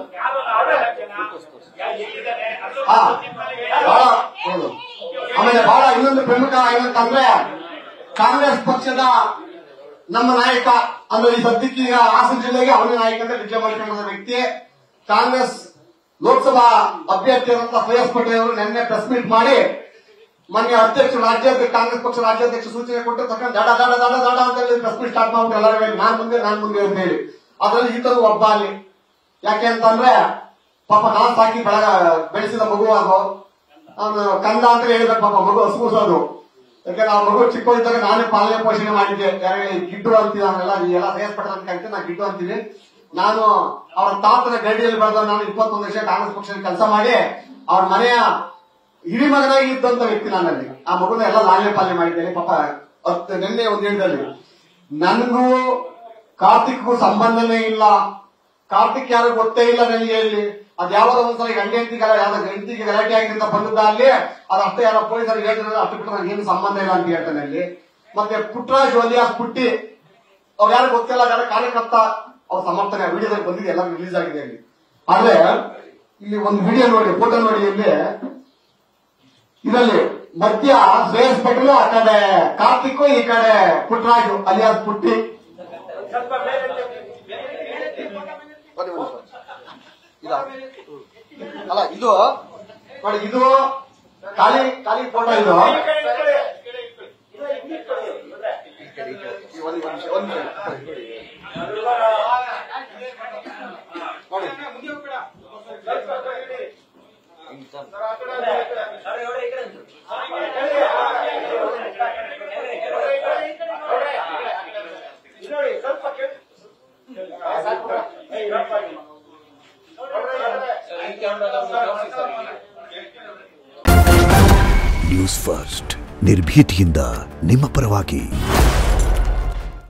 ಹಾ ಬಹಳ ಹೌದು. ಆಮೇಲೆ ಬಹಳ ಇನ್ನೊಂದು ಪ್ರಮುಖ ಏನಂತಂದ್ರೆ ಕಾಂಗ್ರೆಸ್ ಪಕ್ಷದ ನಮ್ಮ ನಾಯಕ ಅಂದ್ರೆ ಈ ಸದ್ಯಕ್ಕೆ ಈಗ ಹಾಸನ ಜಿಲ್ಲೆಗೆ ಅವನೇ ನಾಯಕ ಅಂತ ಡಿಕ್ಲೇರ್ ಮಾಡಿಕೊಂಡ ವ್ಯಕ್ತಿ ಕಾಂಗ್ರೆಸ್ ಲೋಕಸಭಾ ಅಭ್ಯರ್ಥಿಯಾದಂತಹ ಶ್ರೇಯಸ್ ಪಟೇಲ್ ಅವರು ನಿನ್ನೆ ಪ್ರೆಸ್ ಮೀಟ್ ಮಾಡಿ ಮೊನ್ನೆ ಅಧ್ಯಕ್ಷ ರಾಜ್ಯಾಧ್ಯಕ್ಷ ಕಾಂಗ್ರೆಸ್ ಪಕ್ಷ ರಾಜ್ಯಾಧ್ಯಕ್ಷ ಸೂಚನೆ ಕೊಟ್ಟು ತಕ್ಕ ದಡ ದಡ ದಡ ದಡ ಅಂತ ಹೇಳಿ ಪ್ರೆಸ್ ಮೀಟ್ ಸ್ಟಾರ್ಟ್ ಮಾಡ್ಬಿಟ್ಟು ಎಲ್ಲರೂ ಹೇಳಿ ನಾನ್ ಮುಂದೆ ನಾನ್ ಮುಂದೆ ಅಂತ ಹೇಳಿ ಅದ್ರಲ್ಲಿ ಈತರು ಒಬ್ಬ ಅಲ್ಲಿ ಯಾಕೆ ಅಂತಂದ್ರೆ ಪಾಪ ನಾನ್ ಸಾಕಿ ಬೆಳಗ ಬೆಳೆಸಿದ ಮಗು ಅದು ಅವನು ಕಂದ ಅಂತ ಹೇಳಿದ್ರೆ ಪಾಪ ಮಗು ಹಸ್ಕೂಸೋದು ಯಾಕಂದ್ರೆ ಆ ಮಗು ಚಿಕ್ಕವರಿದ್ದಾಗ ನಾನೇ ಪಾಲನೆ ಪೋಷಣೆ ಮಾಡಿದ್ದೆ ಯಾರೇ ಗಿಡ್ಡು ಅಂತೀವಿ ನಾವೆಲ್ಲ ಎಲ್ಲ ಶ್ರೇಯಸ್ಪಟ್ಟ ಅಂತ ಕರಿತೀವಿ ನಾನು ಗಿಡ್ಡು ಅಂತೀನಿ ನಾನು ಅವರ ತಾತನ ಗಡಿಯಲ್ಲಿ ಬೆಳೆದ ನಾನು ಇಪ್ಪತ್ತೊಂದು ವರ್ಷ ಕಾಂಗ್ರೆಸ್ ಪಕ್ಷದಲ್ಲಿ ಕೆಲಸ ಮಾಡಿ ಅವ್ರ ಮನೆಯ ಹಿರಿ ಮಗನಾಗಿ ಇದ್ದಂತ ವ್ಯಕ್ತಿ ನಾನಲ್ಲಿ ಆ ಮಗುನ ಎಲ್ಲ ಲಾಲ್ಯ ಪಾಲನೆ ಮಾಡಿದ್ದೇನೆ ಪಾಪ ಹತ್ತು ನಿನ್ನೆ ಒಂದು ದಿನದಲ್ಲಿ ನನಗೂ ಕಾರ್ತಿಕ್ಗೂ ಸಂಬಂಧನೇ ಇಲ್ಲ ಕಾರ್ತಿಕ್ ಯಾರು ಗೊತ್ತೇ ಇಲ್ಲ ನನಗೆ ಇಲ್ಲಿ ಅದ್ ಯಾವಾಗ ಒಂದ್ಸಲ ಗಂಡ ಹೆಂಡತಿಗೆ ಯಾವ್ದು ಹೆಂಡತಿಗೆ ಗಲಾಟೆ ಆಗಿಂತ ಬಂದಿದ್ದ ಅಲ್ಲಿ ಅದು ಅಷ್ಟೇ ಯಾರೋ ಪೊಲೀಸರಿಗೆ ಹೇಳಿದ್ರೆ ಅಷ್ಟು ಬಿಟ್ಟು ನನಗೆ ಏನು ಸಂಬಂಧ ಇಲ್ಲ ಅಂತ ಹೇಳ್ತಾನೆ ಅಲ್ಲಿ ಮತ್ತೆ ಪುಟ್ಟರಾಜ್ ಅಲಿಯಾಸ್ ಪುಟ್ಟಿ ಅವ್ರು ಯಾರು ಗೊತ್ತಿಲ್ಲ ಯಾರ ಕಾರ್ಯಕರ್ತ ಅವ್ರ ಸಮರ್ಥನೆ ವಿಡಿಯೋದಲ್ಲಿ ಬಂದಿದೆ ಎಲ್ಲ ರಿಲೀಸ್ ಆಗಿದೆ ಅಲ್ಲಿ ಆದ್ರೆ ಇಲ್ಲಿ ಒಂದು ವಿಡಿಯೋ ನೋಡಿ ಫೋಟೋ ನೋಡಿ ಇಲ್ಲಿ ಇದರಲ್ಲಿ ಮಧ್ಯ ಶ್ರೇಯಸ್ ಪಟೇಲ್ ಆ ಕಡೆ ಕಾರ್ತಿಕ್ ಈ ಕಡೆ ಪುಟ್ಟರಾಜು ಅಲಿಯಾಸ್ ಪುಟ್ಟಿ ಬನ್ನಿ, ಬನ್ನಿ ಸರ್. ಇದಾ? ಅಲ್ಲ ಇದು ನೋಡಿ ಇದು ಖಾಲಿ ಖಾಲಿ ಫೋಟೋ ಇದು ಈ ಒಂದು ನಿಮಿಷ ಒಂದು ನಿಮಿಷ. ನೋಡಿ ನ್ಯೂಸ್ ಫಸ್ಟ್ ನಿರ್ಭೀತಿಯಿಂದ ನಿಮ್ಮ ಪರವಾಗಿ